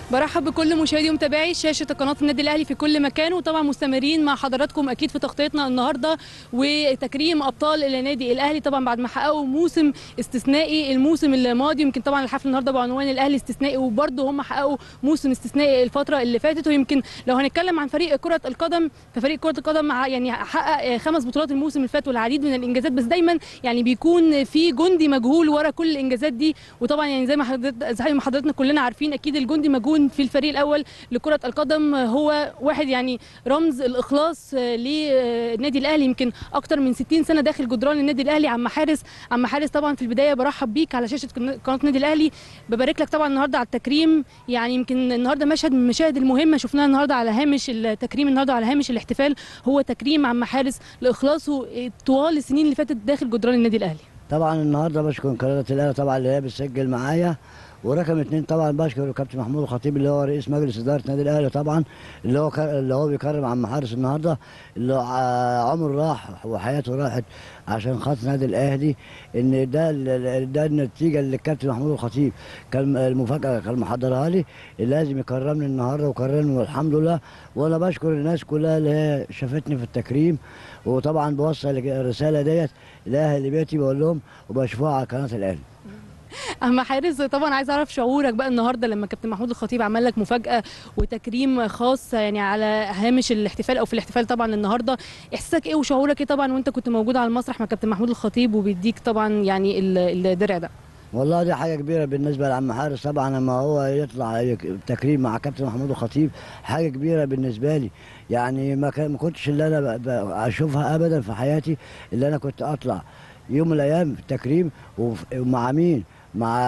برحب بكل مشاهدي ومتابعي شاشه قناه النادي الاهلي في كل مكان وطبعا مستمرين مع حضراتكم اكيد في تغطيتنا النهارده وتكريم ابطال النادي الاهلي طبعا بعد ما حققوا موسم استثنائي الموسم الماضي يمكن طبعا الحفل النهارده بعنوان الاهلي استثنائي وبرده هم حققوا موسم استثنائي الفتره اللي فاتت ويمكن لو هنتكلم عن فريق كره القدم ففريق كره القدم مع يعني حقق خمس بطولات الموسم اللي فات والعديد من الانجازات بس دايما يعني بيكون في جندي مجهول ورا كل الانجازات دي وطبعا يعني زي ما حضرتك زي ما حضراتنا كلنا عارفين اكيد الجندي مجهول في الفريق الاول لكره القدم هو واحد يعني رمز الاخلاص للنادي الاهلي يمكن اكتر من 60 سنه داخل جدران النادي الاهلي عم حارس عم حارس طبعا في البدايه برحب بيك على شاشه قناه النادي الاهلي ببارك لك طبعا النهارده على التكريم يعني يمكن النهارده مشهد من المشاهد المهمه شفناها النهارده على هامش التكريم النهارده على هامش الاحتفال هو تكريم عم حارس لاخلاصه طوال السنين اللي فاتت داخل جدران النادي الاهلي طبعا النهارده بشكر قناه الاهلي طبعا اللي هي بتسجل معايا ورقم اثنين طبعا بشكر الكابتن محمود الخطيب اللي هو رئيس مجلس اداره النادي الاهلي طبعا اللي هو كر... اللي هو بيكرم عم حارس النهارده اللي عمره راح وحياته راحت عشان خاطر النادي الاهلي ان ده ده النتيجه اللي الكابتن محمود الخطيب كان المفاجاه كان محضرها لي لازم يكرمني النهارده وكرمني والحمد لله وانا بشكر الناس كلها اللي هي شافتني في التكريم وطبعا بوصل الرساله ديت لاهل بيتي بقول لهم وبشوفوها على قناه الاهلي اما حارس طبعا عايز اعرف شعورك بقى النهارده لما كابتن محمود الخطيب عمل لك مفاجاه وتكريم خاص يعني على هامش الاحتفال او في الاحتفال طبعا النهارده احساسك ايه وشعورك ايه طبعا وانت كنت موجود على المسرح مع كابتن محمود الخطيب وبيديك طبعا يعني الدرع ده والله دي حاجه كبيره بالنسبه لعم حارس طبعا لما هو يطلع تكريم مع كابتن محمود الخطيب حاجه كبيره بالنسبه لي يعني ما ما كنتش اللي انا اشوفها ابدا في حياتي اللي انا كنت اطلع يوم من الايام في التكريم ومع مين مع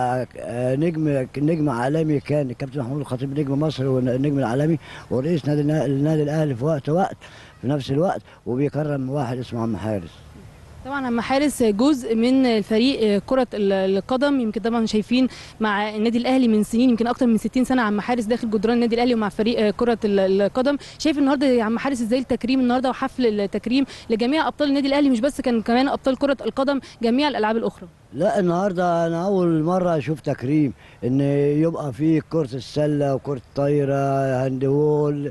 نجم نجم عالمي كان الكابتن محمود الخطيب نجم مصر والنجم العالمي ورئيس نادي النادي الاهلي في وقت وقت في نفس الوقت وبيكرم واحد اسمه عم حارس طبعا عم حارس جزء من فريق كرة القدم يمكن طبعا شايفين مع النادي الاهلي من سنين يمكن اكتر من 60 سنة عم حارس داخل جدران النادي الاهلي ومع فريق كرة القدم شايف النهارده يا عم حارس ازاي التكريم النهارده وحفل التكريم لجميع ابطال النادي الاهلي مش بس كان كمان ابطال كرة القدم جميع الالعاب الاخرى لا النهارده انا اول مره اشوف تكريم ان يبقى في كره السله وكره طايره هاندبول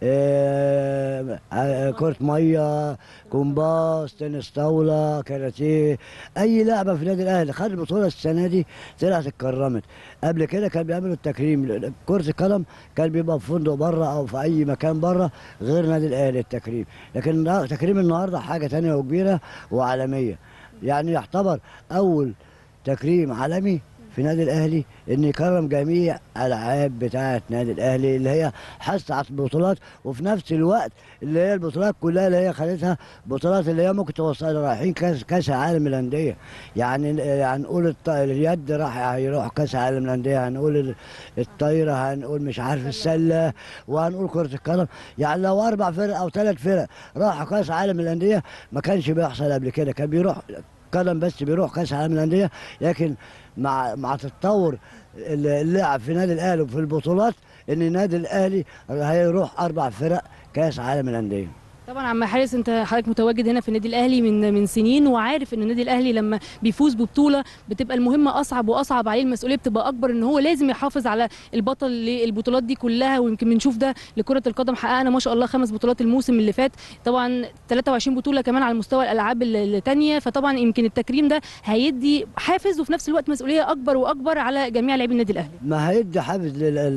آه كره ميه كومباس تنس طاوله كاراتيه اي لعبه في النادي الاهلي خد البطوله السنه دي طلعت اتكرمت قبل كده كان بيعملوا التكريم كره القدم كان بيبقى في فندق بره او في اي مكان بره غير نادي الاهلي التكريم لكن تكريم النهارده حاجه ثانيه وكبيره وعالميه يعني يعتبر اول تكريم عالمي في نادي الاهلي ان يكرم جميع الالعاب بتاعه نادي الاهلي اللي هي حصل على البطولات وفي نفس الوقت اللي هي البطولات كلها اللي هي خدتها بطولات اللي هي ممكن توصل رايحين كاس كاس العالم للانديه يعني هنقول اليد راح هيروح كاس العالم للانديه هنقول الطايره هنقول مش عارف السله وهنقول كره القدم يعني لو اربع فرق او ثلاث فرق راحوا كاس العالم للانديه ما كانش بيحصل قبل كده كان بيروح قدم بس بيروح كاس العالم للانديه لكن مع مع تطور اللعب في نادي الاهلي وفي البطولات ان النادي الاهلي هيروح اربع فرق كاس عالم الانديه طبعا عم حارس انت حضرتك متواجد هنا في النادي الاهلي من من سنين وعارف ان النادي الاهلي لما بيفوز ببطوله بتبقى المهمه اصعب واصعب عليه المسؤوليه بتبقى اكبر ان هو لازم يحافظ على البطل للبطولات دي كلها ويمكن بنشوف ده لكره القدم حققنا ما شاء الله خمس بطولات الموسم اللي فات طبعا 23 بطوله كمان على مستوى الالعاب الثانيه فطبعا يمكن التكريم ده هيدي حافز وفي نفس الوقت مسؤوليه اكبر واكبر على جميع لاعبي النادي الاهلي ما هيدي حافز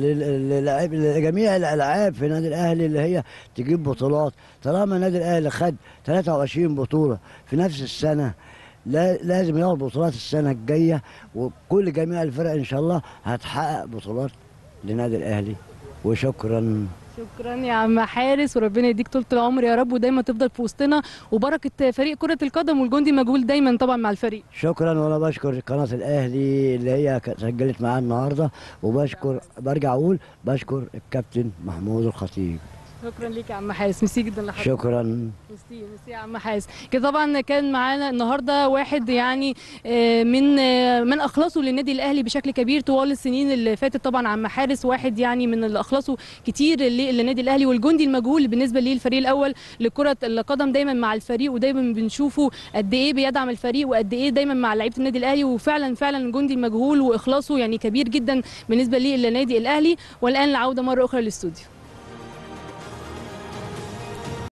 لجميع الالعاب في النادي الاهلي اللي هي تجيب بطولات طالما النادي الاهلي خد 23 بطوله في نفس السنه لا لازم ياخد بطولات السنه الجايه وكل جميع الفرق ان شاء الله هتحقق بطولات للنادي الاهلي وشكرا شكرا يا عم حارس وربنا يديك طول العمر يا رب ودايما تفضل في وسطنا وبركه فريق كره القدم والجندي مجهول دايما طبعا مع الفريق شكرا وانا بشكر قناه الاهلي اللي هي سجلت معايا النهارده وبشكر برجع اقول بشكر الكابتن محمود الخطيب شكرا ليك يا عم حارس ميرسي جدا لحضرتك شكرا ميرسي ميرسي يا عم حارس كده طبعا كان معانا النهارده واحد يعني آه، من آه، من اخلصوا للنادي الاهلي بشكل كبير طوال السنين اللي فاتت طبعا عم حارس واحد يعني من اللي اخلصوا كتير لل- للنادي الاهلي والجندي المجهول بالنسبه للفريق الاول لكره القدم دايما مع الفريق ودايما بنشوفه قد ايه بيدعم الفريق وقد ايه دايما مع لعيبه النادي الاهلي وفعلا فعلا جندي المجهول واخلاصه يعني كبير جدا بالنسبه للنادي الاهلي والان العوده مره اخرى للاستوديو